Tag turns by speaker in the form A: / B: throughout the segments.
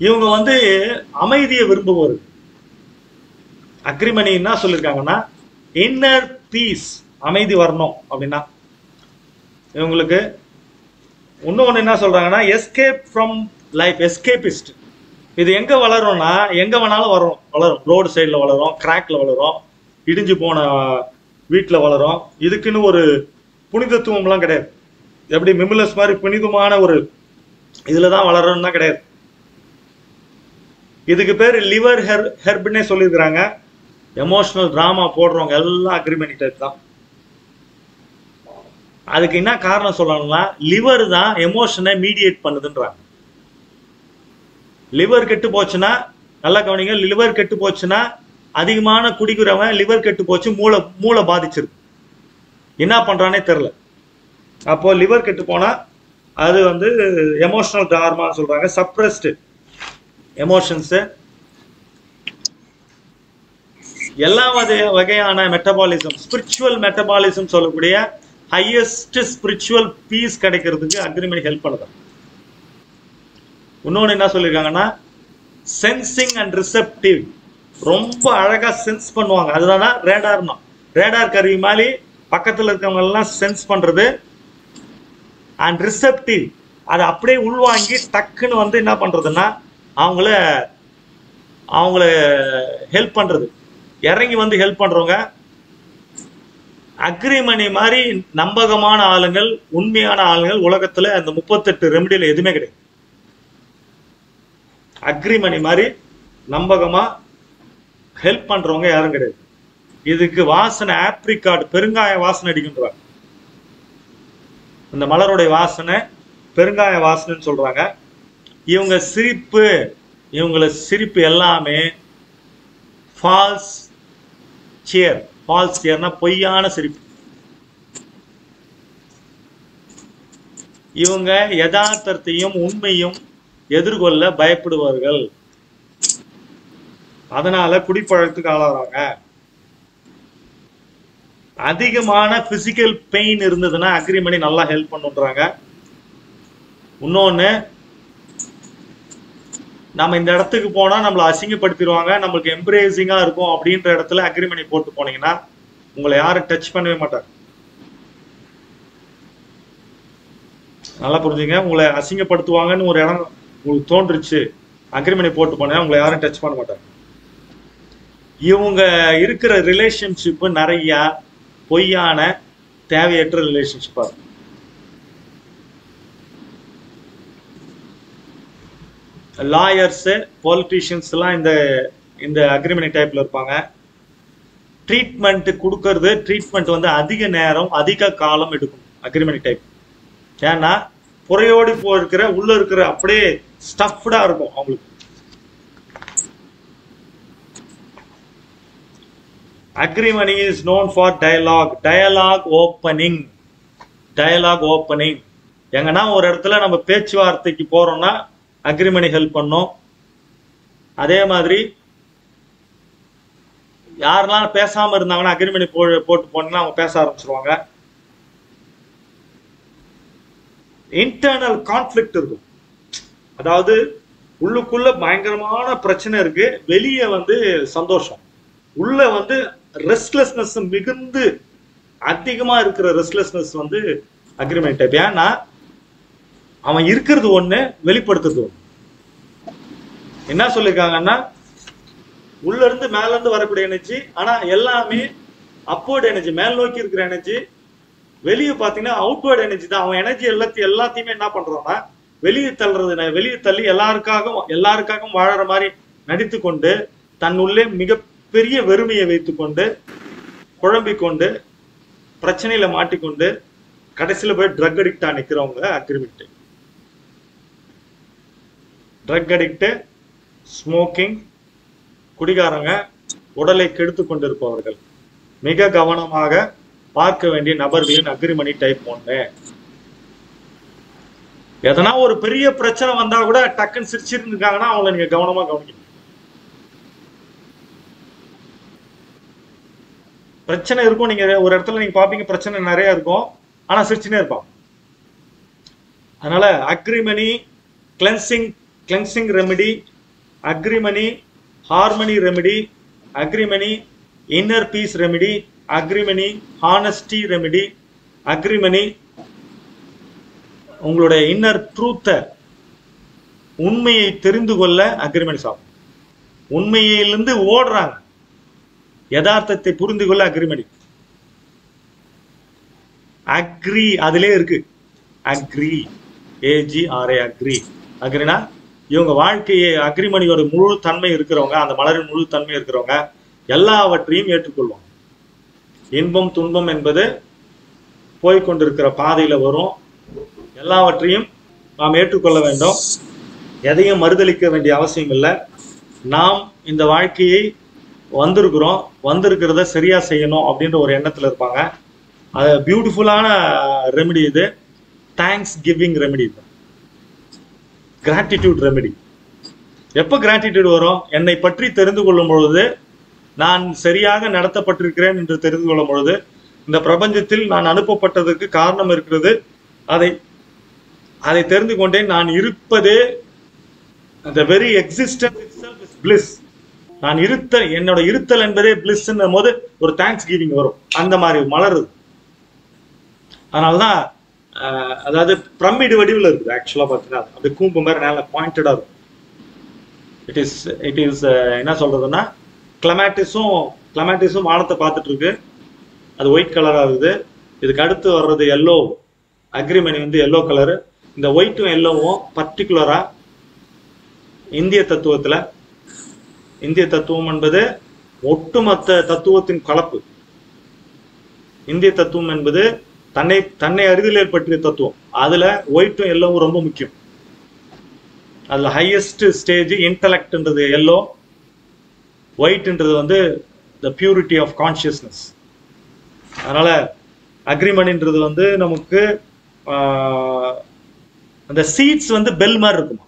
A: இவங்க வந்து அமைதியை விரும்புவோர் அக்ரிமணி என்ன சொல்லியிருக்காங்கன்னா இன்னர் பீஸ் அமைதி வரணும் அப்படின்னா இவங்களுக்கு இன்னொன்று என்ன சொல்றாங்கன்னா எஸ்கேப் ஃப்ரம் லைஃப் எஸ்கேபிஸ்ட் இது எங்க வளரும்னா எங்க வேணாலும் வரும் வளரும் ரோடு சைடில் வளரும் கிராக்ல வளரும் இடிஞ்சு போன வீட்டில் வளரும் இதுக்குன்னு ஒரு புனிதத்துவம்லாம் கிடையாது எப்படி மிமிலஸ் மாதிரி புனிதமான ஒரு இதுல தான் வளரணும்னா கிடையாது இதுக்கு பேர் லிவர் ஹெர் ஹெர்ப்னே சொல்லியிருக்கிறாங்க எமோஷனல் டிராமா போடுறவங்க எல்லாம் அக்ரிமெண்ட் டைப் தான் அதுக்கு என்ன காரணம் சொல்லணும்னா லிவர் தான் எமோஷனை மீடியேட் பண்ணுதுன்றாங்க லிவர் கெட்டு போச்சுன்னா நல்லா கவனிங்க லிவர் கெட்டு போச்சுன்னா அதிகமான குடிக்கிறவன் லிவர் கெட்டு போச்சு மூளை மூளை பாதிச்சிருக்கு என்ன பண்றானே தெரில அப்போ லிவர் கெட்டு போனா அது வந்து எமோஷனல் டார்மான்னு சொல்றாங்க சப்ரஸ்டு எமோஷன்ஸ் எல்லா வகை வகையான மெட்டபாலிசம் ஸ்பிரிச்சுவல் மெட்டபாலிசம் சொல்லக்கூடிய ஹையஸ்ட் ஸ்பிரிச்சுவல் பீஸ் கிடைக்கிறதுக்கு அக்ரிமெண்ட் ஹெல்ப் பண்ணுது இன்னொன்று என்ன சொல்லியிருக்காங்கன்னா சென்சிங் அண்ட் ரிசெப்டிவ் ரொம்ப அழகா சென்ஸ் பண்ணுவாங்க அதுதானா ரேடார்னா ரேடார் கருவி மாதிரி பக்கத்தில் இருக்கவங்க எல்லாம் சென்ஸ் பண்றது அண்ட் ரிசெப்டிவ் அதை அப்படியே உள்வாங்கி டக்குன்னு வந்து என்ன பண்றதுன்னா அவங்கள அவங்கள ஹெல்ப் பண்றது இறங்கி வந்து ஹெல்ப் பண்றவங்க அக்ரிமணி மாதிரி நம்பகமான ஆளுங்கள் உண்மையான ஆளுங்கள் உலகத்துல அந்த முப்பத்தெட்டு ரெமடியில எதுவுமே கிடையாது அக்ரிமணி மாதிரி நம்பகமா ஹெல்ப் பண்றவங்க யாரும் கிடையாது இதுக்கு வாசனை ஆப்ரிகாட் பெருங்காய வாசனை அடிக்கின்றாங்க இந்த மலருடைய வாசனை பெருங்காய வாசனைன்னு சொல்றாங்க இவங்க சிரிப்பு இவங்கள சிரிப்பு எல்லாமே ஃபால்ஸ் சியர் ஃபால்ஸ் சியர்னா பொய்யான சிரிப்பு இவங்க யதார்த்தத்தையும் உண்மையும் எதிர்கொள்ள பயப்படுவார்கள் அதனால குடிப்பழக்கத்துக்கு ஆளாகிறாங்க அதிகமான பிசிக்கல் பெயின் இருந்ததுன்னா அக்ரிமணி நல்லா ஹெல்ப் பண்ணுன்றாங்க இன்னொன்னு நம்ம இந்த இடத்துக்கு போனா நம்மளை அசிங்கப்படுத்திடுவாங்க நம்மளுக்கு எம்ப்ரேசிங்கா இருக்கும் அப்படின்ற இடத்துல அக்ரிமணி போட்டு போனீங்கன்னா உங்களை யாரும் டச் பண்ணவே மாட்டாங்க நல்லா புரிஞ்சுங்க உங்களை அசிங்கப்படுத்துவாங்கன்னு ஒரு இடம் உங்களுக்கு தோன்றுச்சு அக்ரிமணி போட்டு போனா உங்களை யாரும் டச் பண்ண மாட்டாங்க இவங்க இருக்கிற ரிலேஷன்ஷிப் நிறைய பொய்யான தேவையற்ற ரிலேஷன்ஷிப்பா இருக்கும் லாயர்ஸு பொலிட்டீஷியன்ஸ் எல்லாம் இந்த இந்த அக்ரிமெண்ட் டைப்ல இருப்பாங்க ட்ரீட்மெண்ட் கொடுக்கறது ட்ரீட்மெண்ட் வந்து அதிக நேரம் அதிக காலம் எடுக்கும் அக்ரிமெண்ட் டைப் ஏன்னா புறையோடி போயிருக்கிற உள்ள இருக்கிற அப்படியே ஸ்டஃப்டா இருக்கும் அவங்களுக்கு agrimony is known for dialogue dialogue opening dialogue opening எங்கன்னா ஒரு இடத்துல நம்ம பேச்சுவார்த்தைக்கு போறோம்னா அக்ரிமணி ஹெல்ப் பண்ணும் அதே மாதிரி யாரெல்லாம் பேசாம இருந்தாங்கன்னா அக்ரிமணி போ போட்டு போனீங்கன்னா அவங்க பேச ஆரம்பிச்சிருவாங்க இன்டர்னல் கான்ஃபிளிக்ட் இருக்கும் அதாவது உள்ளுக்குள்ள பயங்கரமான பிரச்சனை இருக்கு வெளியே வந்து சந்தோஷம் உள்ள வந்து ரெஸ்ட்லெஸ்னஸ் மிகுந்து அதிகமா இருக்கிற ரெஸ்ட்லெஸ்னஸ் வந்து அக்ரிமெண்ட் டைப் ஏன்னா அவன் இருக்கிறது ஒண்ணு வெளிப்படுத்துறது ஒண்ணு என்ன சொல்லிருக்காங்கன்னா உள்ள இருந்து மேல இருந்து வரக்கூடிய எனர்ஜி ஆனா எல்லாமே அப்போர்ட் எனர்ஜி மேல் நோக்கி இருக்கிற எனர்ஜி வெளியே பாத்தீங்கன்னா அவுட்வர்ட் எனர்ஜி தான் அவன் எனர்ஜி எல்லாத்தையும் எல்லாத்தையுமே என்ன பண்றான்னா வெளியே தள்ளுறது வெளியே தள்ளி எல்லாருக்காகவும் எல்லாருக்காகவும் வாழற மாதிரி நடித்து கொண்டு தன் உள்ளே மிகப்பெரிய வெறுமையை வைத்துக்கொண்டு குழம்பிக் கொண்டு பிரச்சனையில மாட்டிக்கொண்டு கடைசியில போய் ட்ரக் அடிக்டா நிக்கிறவங்க அக்ரிமெண்ட் ட்ரக் அடிக்ட் ஸ்மோக்கிங் குடிகாரங்க உடலை கெடுத்து கொண்டிருப்பவர்கள் மிக கவனமாக பார்க்க வேண்டிய நபர்களின் அக்ரிமணி டைப் ஒண்ணு எதனா ஒரு பெரிய பிரச்சனை வந்தா கூட டக்குன்னு சிரிச்சிட்டு இருக்காங்கன்னா அவங்கள நீங்க கவனமா கவனிக்கணும் பிரச்சனை இருக்கும் நீங்க ஒரு இடத்துல நீங்க பாப்பீங்க பிரச்சனை நிறைய இருக்கும் ஆனா சிரிச்சுனே இருப்பான் அதனால agrimony cleansing cleansing remedy agrimony harmony remedy agrimony inner peace remedy agrimony honesty remedy agrimony உங்களுடைய இன்னர் ட்ரூத்தை உண்மையை தெரிந்து கொள்ள அக்ரிமணி சாப்பிடும் உண்மையிலிருந்து ஓடுறாங்க யதார்த்தத்தை புரிந்து கொள்ள அக்ரிமணி அக்ரி அதிலே இருக்கு அக்ரி ஏஜிஆர்ஏ அக்ரி அக்ரினா இவங்க வாழ்க்கையை அக்ரிமணியோட முழு தன்மை இருக்கிறவங்க அந்த மலரின் முழு தன்மை இருக்கிறவங்க எல்லாவற்றையும் ஏற்றுக்கொள்வாங்க இன்பம் துன்பம் என்பது போய்கொண்டிருக்கிற பாதையில வரும் எல்லாவற்றையும் நாம் ஏற்றுக்கொள்ள வேண்டும் எதையும் மறுதளிக்க வேண்டிய அவசியம் இல்லை நாம் இந்த வாழ்க்கையை வந்திருக்கிறோம் வந்திருக்கிறத சரியா செய்யணும் அப்படின்ற ஒரு எண்ணத்துல இருப்பாங்க அது பியூட்டிஃபுல்லான ரெமெடி இது தேங்க்ஸ் கிவிங் ரெமெடி இது கிராட்டிடியூட் ரெமெடி எப்போ கிராட்டிடியூட் வரும் என்னை பற்றி தெரிந்து கொள்ளும் பொழுது நான் சரியாக நடத்தப்பட்டிருக்கிறேன் என்று தெரிந்து கொள்ளும் பொழுது இந்த பிரபஞ்சத்தில் நான் அனுப்பப்பட்டதற்கு காரணம் இருக்கிறது அதை அதை தெரிந்து கொண்டேன் நான் இருப்பதே அந்த very existence itself is bliss நான் இருத்தல் என்னோட இருத்தல் என்பதே பிளிஸ்ன்னும் போது ஒரு தேங்க்ஸ் கிவிங் வரும் அந்த மாதிரி மலருது அதனாலதான் ஆஹ், அதாவது பிரமிடு வடிவில் இருக்குது ஆக்சுவலா பார்த்தீங்கன்னா அப்படி கூம்பு மாதிரி நல்லா பாயிண்டடா இருக்கும் இட் இஸ் இட் இஸ் என்ன சொல்றதுன்னா கிளமேட்டிஸும் கிளமேட்டிஸும் வானத்தை பார்த்துட்டு இருக்கு அது ஒயிட் கலரா இருக்குது இதுக்கு அடுத்து வர்றது எல்லோ அக்ரிமணி வந்து எல்லோ கலரு இந்த ஒயிட்டும் எல்லோவும் பர்டிகுலரா இந்திய தத்துவத்துல இந்திய தத்துவம் என்பது ஒட்டுமொத்த தத்துவத்தின் கலப்பு இந்திய தத்துவம் என்பது தன்னை தன்னை அறிதல் பற்றிய தத்துவம் அதுல ஒயிட்டும் எல்லோவும் ரொம்ப முக்கியம் அதுல ஹையஸ்ட் ஸ்டேஜ் இன்டலெக்ட்ன்றது எல்லோ ஒயிட்ன்றது வந்து த பியூரிட்டி ஆஃப் கான்சியஸ்னஸ் அதனால அக்ரிமணின்றது வந்து நமக்கு ஆஹ், அந்த சீட்ஸ் வந்து பெல் மாதிரி இருக்குமா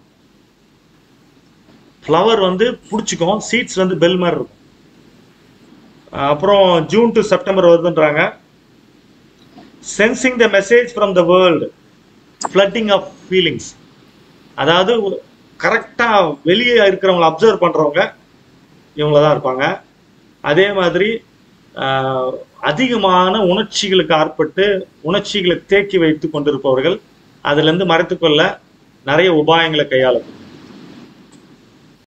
A: ஃப்ளவர் வந்து பிடிச்சிக்கும் சீட்ஸ் வந்து பெல் மாதிரி இருக்கும் அஹ் அப்புறம் ஜூன் டு செப்டம்பர் வருதுன்றாங்க sensing the message from the world flooding of feelings அதாவது கரெக்டாக வெளியே இருக்கிறவங்கள அப்சர்வ் பண்ணுறவங்க இவங்கள தான் இருப்பாங்க அதே மாதிரி ஆஹ், அதிகமான உணர்ச்சிகளுக்கு ஆட்பட்டு உணர்ச்சிகளை தேக்கி வைத்து கொண்டிருப்பவர்கள் அதிலிருந்து மறைத்துக்கொள்ள நிறைய உபாயங்களை கையாள